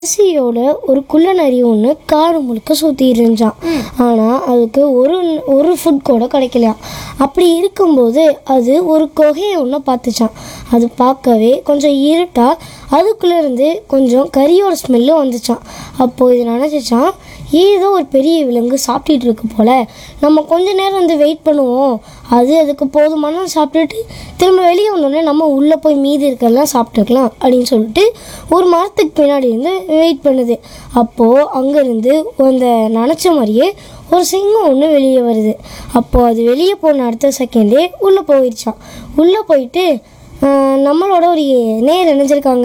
அரிசியோட ஒரு குள்ள நரி ஒன்று காடு முழுக்க சுற்றி இருந்துச்சான் ஆனால் அதுக்கு ஒரு ஒரு ஃபுட் கூட கிடைக்கலையாம் அப்படி இருக்கும்போது அது ஒரு குகையை ஒன்று பார்த்துச்சான் அது பார்க்கவே கொஞ்சம் இருட்டா அதுக்குள்ளே இருந்து கொஞ்சம் கறியோட ஸ்மெல்லும் வந்துச்சான் அப்போது இது நினச்சிச்சான் ஏதோ ஒரு பெரிய விலங்கு சாப்பிட்டுட்டு இருக்கு போல நம்ம கொஞ்ச நேரம் வந்து வெயிட் பண்ணுவோம் அது அதுக்கு போதுமான சாப்பிட்டுட்டு திரும்ப வெளியே வந்தோடனே நம்ம உள்ளே போய் மீதி இருக்கெல்லாம் சாப்பிட்டுக்கலாம் அப்படின்னு சொல்லிட்டு ஒரு மரத்துக்கு பின்னாடி இருந்து வெயிட் பண்ணுது அப்போது அங்கேருந்து அந்த நினச்ச மாதிரியே ஒரு சிங்கம் ஒன்று வெளியே வருது அப்போது அது வெளியே போன அடுத்த செகண்டே உள்ளே போயிடுச்சான் உள்ளே போயிட்டு ஆஹ், நம்மளோட ஒரு நேர் இணைஞ்சிருக்காங்க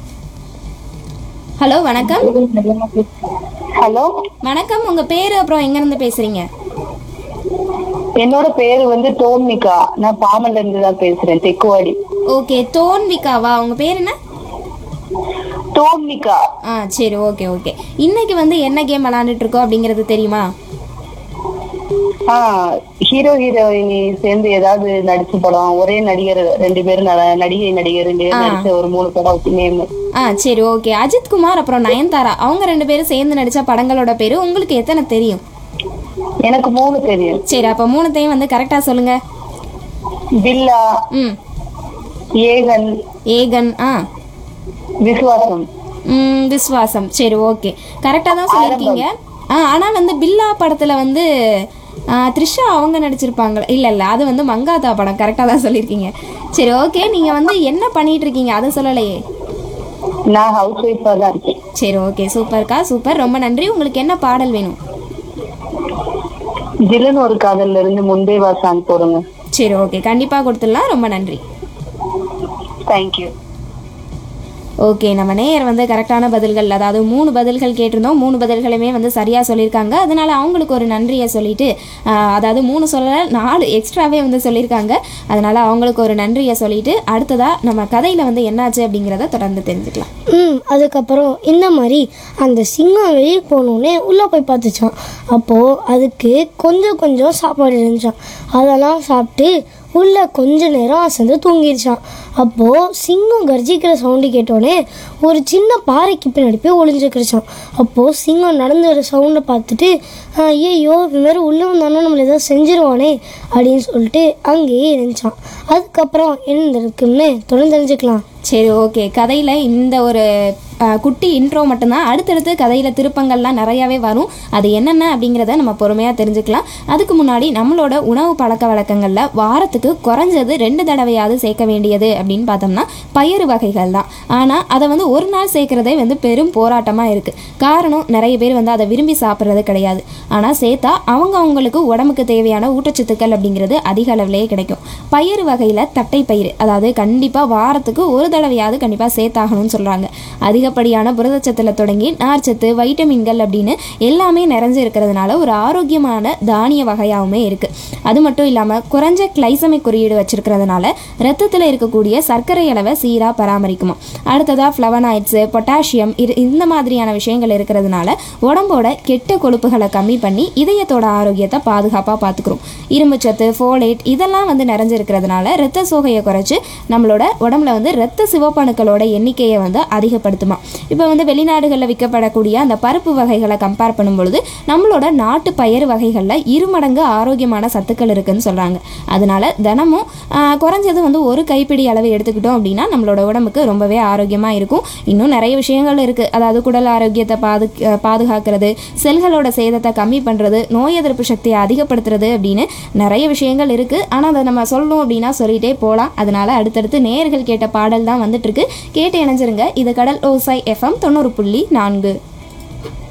ஹலோ வணக்கம் ஹலோ வணக்கம் உங்க பேரு அப்புறம் எங்க இருந்து பேசுறீங்க என்னோட பேரு வந்து டோம்னிகா நான் பாமன்ல இருந்து தான் பேசுறேன் தெக்குவாடி ஓகே தோன்விகாவா உங்க பேர் என்ன டோம்னிகா ஆ சரி ஓகே ஓகே இன்னைக்கு வந்து என்ன கேம் விளாண்டுட்டு இருக்கோம் அப்படிங்கிறது தெரியுமா ஆ ஹீரோ ஹீரோயினி சேர்ந்து ஏதாவது நடிச்ச படம் ஒரே நடிகர் ரெண்டு பேரும் நட- நடிகை நடிகர் ரெண்டு பேரும் நடிச்ச ஒரு மூணு படம் நேம் ஆ சரி ஓகே அஜித் குமார் அப்புறம் நயன்தாரா அவங்க ரெண்டு பேரும் சேர்ந்து நடிச்ச படங்களோட பேரு உங்களுக்கு எத்தனை தெரியும் எனக்கு மூணு தெரியும் சரி அப்போ மூணுத்தையும் வந்து கரெக்டா சொல்லுங்க பில்லா ம் ஏகன் ஏகன் ஆ விசுவாசம் ம், விஸ்வாசம் சரி ஓகே கரெக்டாக தான் சொல்லியிருக்கீங்க ஆ ஆனால் வந்து பில்லா படத்தில் வந்து ஆ, த்ரிஷா அவங்க நடிச்சிருப்பாங்க இல்லை இல்லை அது வந்து மங்காத்தா படம் கரெக்டாக தான் சொல்லியிருக்கீங்க சரி ஓகே நீங்கள் வந்து என்ன பண்ணிட்டு இருக்கீங்க அதை சொல்லலையே நான் ஹவுஸ் ஒய்ஃபா தான் இருக்கேன் சரி ஓகே சூப்பர்க்கா சூப்பர் ரொம்ப நன்றி உங்களுக்கு என்ன பாடல் வேணும் ஜில்லுன்னு ஒரு காதல்ல இருந்து முன்பே வா சாங் போடுங்க சரி ஓகே கண்டிப்பாக கொடுத்துடலாம் ரொம்ப நன்றி தேங்க்யூ ஓகே நம்ம நேயர் வந்து கரெக்டான பதில்கள் அதாவது மூணு பதில்கள் கேட்டிருந்தோம் மூணு பதில்களுமே வந்து சரியாக சொல்லியிருக்காங்க அதனால அவங்களுக்கு ஒரு நன்றியை சொல்லிட்டு ஆஹ், அதாவது மூணு சொல்லல நாலு எக்ஸ்ட்ராவே வந்து சொல்லியிருக்காங்க அதனால அவங்களுக்கு ஒரு நன்றியை சொல்லிட்டு அடுத்ததாக நம்ம கதையில் வந்து என்னாச்சு அப்படிங்கிறத தொடர்ந்து தெரிஞ்சுக்கலாம் ம் அதுக்கப்புறம் இந்த மாதிரி அந்த சிங்கம் வெளியே போனோடனே உள்ளே போய் பார்த்துச்சான் அப்போது அதுக்கு கொஞ்சம் கொஞ்சம் சாப்பாடு இருந்துச்சான் அதெல்லாம் சாப்பிட்டு உள்ளே கொஞ்ச நேரம் அசந்து தூங்கிடுச்சான் அப்போது சிங்கம் கர்ஜிக்கிற சவுண்டு கேட்டோடனே ஒரு சின்ன பாறைக்கு பின்னாடி போய் ஒளிஞ்சுக்கிடுச்சான் அப்போது சிங்கம் நடந்து வர சவுண்டை பார்த்துட்டு ஐயோ இது மாதிரி உள்ளே வந்தானே நம்மளை ஏதாவது செஞ்சிருவானே அப்படின்னு சொல்லிட்டு அங்கேயே இருந்துச்சான் அதுக்கப்புறம் என்ன இருக்குன்னு தொடர்ந்து தெரிஞ்சுக்கலாம் சரி ஓகே கதையில் இந்த ஒரு ஆஹ், குட்டி இன்ட்ரோ மட்டும்தான் அடுத்தடுத்து கதையில் திருப்பங்கள்லாம் நிறையாவே வரும் அது என்னென்ன அப்படிங்கிறத நம்ம பொறுமையாக தெரிஞ்சுக்கலாம் அதுக்கு முன்னாடி நம்மளோட உணவு பழக்க வழக்கங்களில் வாரத்துக்கு குறைஞ்சது ரெண்டு தடவையாவது சேர்க்க வேண்டியது அப்படின்னு பார்த்தோம்னா பயிறு வகைகள் தான் ஆனால் அதை வந்து ஒரு நாள் சேர்க்குறதே வந்து பெரும் போராட்டமாக இருக்குது காரணம் நிறைய பேர் வந்து அதை விரும்பி சாப்பிட்றது கிடையாது ஆனால் சேர்த்தா அவங்க அவங்களுக்கு உடம்புக்கு தேவையான ஊட்டச்சத்துக்கள் அப்படிங்கிறது அதிக அளவிலேயே கிடைக்கும் பயிறு வகையில் தட்டை பயிறு அதாவது கண்டிப்பாக வாரத்துக்கு ஒரு தடவையாவது கண்டிப்பாக சேர்த்தாகணும்னு சொல்கிறாங்க அதிகப்படியான புரதச்சத்தில் தொடங்கி நார்ச்சத்து வைட்டமின்கள் அப்படின்னு எல்லாமே நிறைஞ்சு இருக்கிறதுனால ஒரு ஆரோக்கியமான தானிய வகையாகவுமே இருக்குது அது மட்டும் இல்லாமல் குறைஞ்ச கிளைசமிக் குறியீடு வச்சிருக்கிறதுனால ரத்தத்தில் இருக்கக்கூடிய சர்க்கரை அளவை சீராக பராமரிக்குமா அடுத்ததாக ஃப்ளவனாய்ட்ஸு பொட்டாசியம் இது இந்த மாதிரியான விஷயங்கள் இருக்கிறதுனால உடம்போட கெட்ட கொழுப்புகளை கம்மி பண்ணி இதயத்தோட ஆரோக்கியத்தை பாதுகாப்பாக பார்த்துக்கிறோம் இரும்புச்சத்து ஃபோலேட் இதெல்லாம் வந்து நிறைஞ்சிருக்கிறதுனால ரத்த சோகையை குறைச்சி நம்மளோட உடம்புல வந்து ரத்த சிவப்பணுக்களோட எண்ணிக்கையை வந்து அதிகப்படுத்துமா இப்போ வந்து வெளிநாடுகளில் விற்கப்படக்கூடிய அந்த பருப்பு வகைகளை கம்பேர் பண்ணும் பொழுது நம்மளோட நாட்டு பயிர் வகைகளில் இருமடங்கு ஆரோக்கியமான சத்துக்கள் இருக்குன்னு சொல்கிறாங்க அதனால தினமும் ஆஹ், குறைஞ்சது வந்து ஒரு கைப்பிடி அளவு எடுத்துக்கிட்டோம் அப்படின்னா நம்மளோட உடம்புக்கு ரொம்பவே ஆரோக்கியமாக இருக்கும் இன்னும் நிறைய விஷயங்கள் இருக்குது அதாவது குடல் ஆரோக்கியத்தை பாது பாதுகாக்கிறது செல்களோட சேதத்தை கம்மி பண்ணுறது நோய் எதிர்ப்பு சக்தியை அதிகப்படுத்துறது அப்படின்னு நிறைய விஷயங்கள் இருக்குது ஆனால் அதை நம்ம சொல்லணும் அப்படின்னா சொல்லிட்டே போகலாம் அதனால அடுத்தடுத்து நேயர்கள் கேட்ட பாடல் தான் வந்துட்டு இருக்கு கேட்டு இணைஞ்சிருங்க இது கடல் ஓசை எஃப்எம் தொண்ணூறு புள்ளி நான்கு